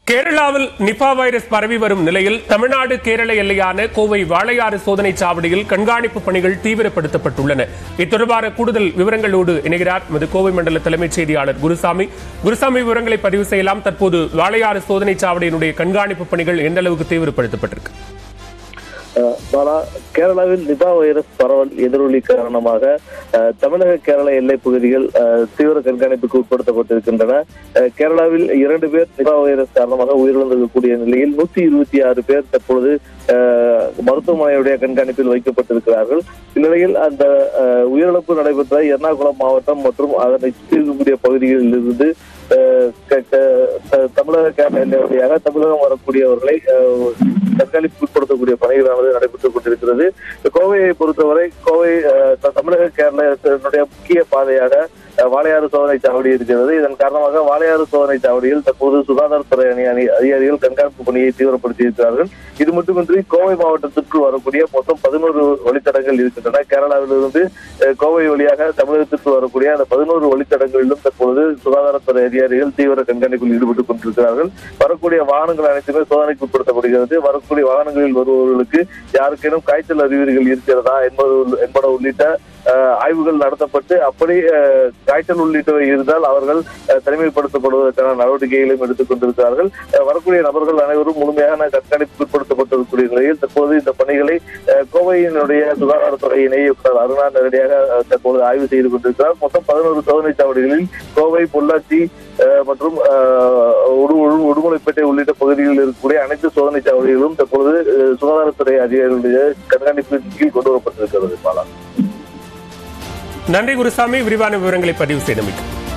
கேரளாவில் Nipah virus பரவி வரும் நிலையில் தமிழ்நாடு கேரள எல்லையான கோவை வாளையாறு சோதனை சாவடியில் கண்காணிப்பு பணிகள் தீவிரப்படுத்தப்பட்டுள்ளன இத்தொடர்பான கூடுதல் விவரங்களோடு இணைகிறார் எமது கோவை மண்டல தலைமைச் செய்தியாளர் குருசாமி குருசாமி விவரங்களை பதிவு செய்யலாம் தற்போது வாளையாறு சோதனை சாவடியினுடைய கண்காணிப்பு பணிகள் எந்த அளவுக்கு தீவிரப்படுத்தப்பட்டிருக்கு அஹ் பாலா கேரளாவில் நிபா வைரஸ் பரவல் எதிரொலி காரணமாக அஹ், தமிழக கேரள எல்லைப் பகுதிகள் அஹ், தீவிர கண்காணிப்புக்கு உட்படுத்தப்பட்டிருக்கின்றன அஹ், கேரளாவில் இரண்டு பேர் நிபா வைரஸ் காரணமாக உயிரிழந்திருக்கக்கூடிய நிலையில் நூத்தி இருபத்தி ஆறு பேர் தற்பொழுது அஹ், மருத்துவமனையுடைய கண்காணிப்பில் வைக்கப்பட்டிருக்கிறார்கள் இந்நிலையில் அந்த அஹ், உயிரிழப்பு நடைபெற்ற எர்ணாகுளம் மாவட்டம் மற்றும் அதனை சுற்றி இருக்கக்கூடிய பகுதிகளில் இருந்து அஹ், க- க- த- தமிழக கேரள எல்லை வழியாக தமிழகம் வரக்கூடியவர்களை அஹ், கண்காணிப்பு உட்படுத்தக்கூடிய பணிகளானது நடைபெற்றுக் கொண்டிருக்கிறது கோவையை பொறுத்தவரை கோவை அஹ், த- தமிழக கேரளத்தினுடைய முக்கிய பாதையாக அஹ், வாளையாறு சோதனை சாவடி இருக்கிறது இதன் காரணமாக வாளையாறு சோதனை சாவடியில் தற்போது சுகாதாரத்துறை அணி அணி அதிகாரிகள் கண்காணிப்பு பணியை தீவிரப்படுத்தி இருக்கிறார்கள் இது மட்டுமின்றி கோவை மாவட்டத்திற்குள் வரக்கூடிய மொத்தம் பதினோரு வழித்தடங்கள் இருக்கின்றன கேரளாவிலிருந்து அஹ், கோவை வழியாக தமிழகத்திற்கு வரக்கூடிய அந்த பதினோரு வழித்தடங்களிலும் தற்பொழுது சுகாதாரத்துறை அதிகாரிகள் தீவிர கண்காணிப்பில் ஈடுபட்டுக் கொண்டிருக்கிறார்கள் வரக்கூடிய வாகனங்கள் அனைத்துமே சோதனைக்கு உட்படுத்தப்படுகிறது வரக்கூடிய வாகனங்களில் வருபவர்களுக்கு யாருக்கேனும் காய்ச்சல் அறிகுறிகள் இருக்கிறதா என்பது என்பன உள்ளிட்ட அஹ், ஆய்வுகள் நடத்தப்பட்டு அப்படி அஹ், காய்ச்சல் உள்ளிட்டவை இருந்தால் அவர்கள் அஹ், தனிமைப்படுத்தப்படுவதற்கான நடவடிக்கைகளையும் எடுத்துக் கொண்டிருக்கிறார்கள் அஹ், வரக்கூடிய நபர்கள் அனைவரும் முழுமையான கண்காணிப்புக்கு உட்படுத்தப்பட்டிருக்கக்கூடிய நிலையில் தற்போது இந்த பணிகளை அஹ், கோவையினுடைய சுகாதாரத்துறை இணை இயக்குநர் அருணா நேரடியாக அஹ், தற்போது ஆய்வு செய்து கொண்டிருக்கிறார் மொத்தம் பதினோரு சோதனை சாவடிகளில் கோவை பொள்ளாச்சி அஹ், மற்றும் அஹ், உடு- உடு- உடுமலைப்பேட்டை உள்ளிட்ட பகுதிகளில் இருக்கக்கூடிய அனைத்து சோதனை சாவடிகளும் தற்பொழுது அஹ், சுகாதாரத்துறை அதிகாரிகளுடைய கண்காணிப்பின் கீழ் கொண்டு வரப்பட்டிருக்கிறது பாலா நன்றி குருசாமி விரிவான விவரங்களை பதிவு செய்தமைக்கு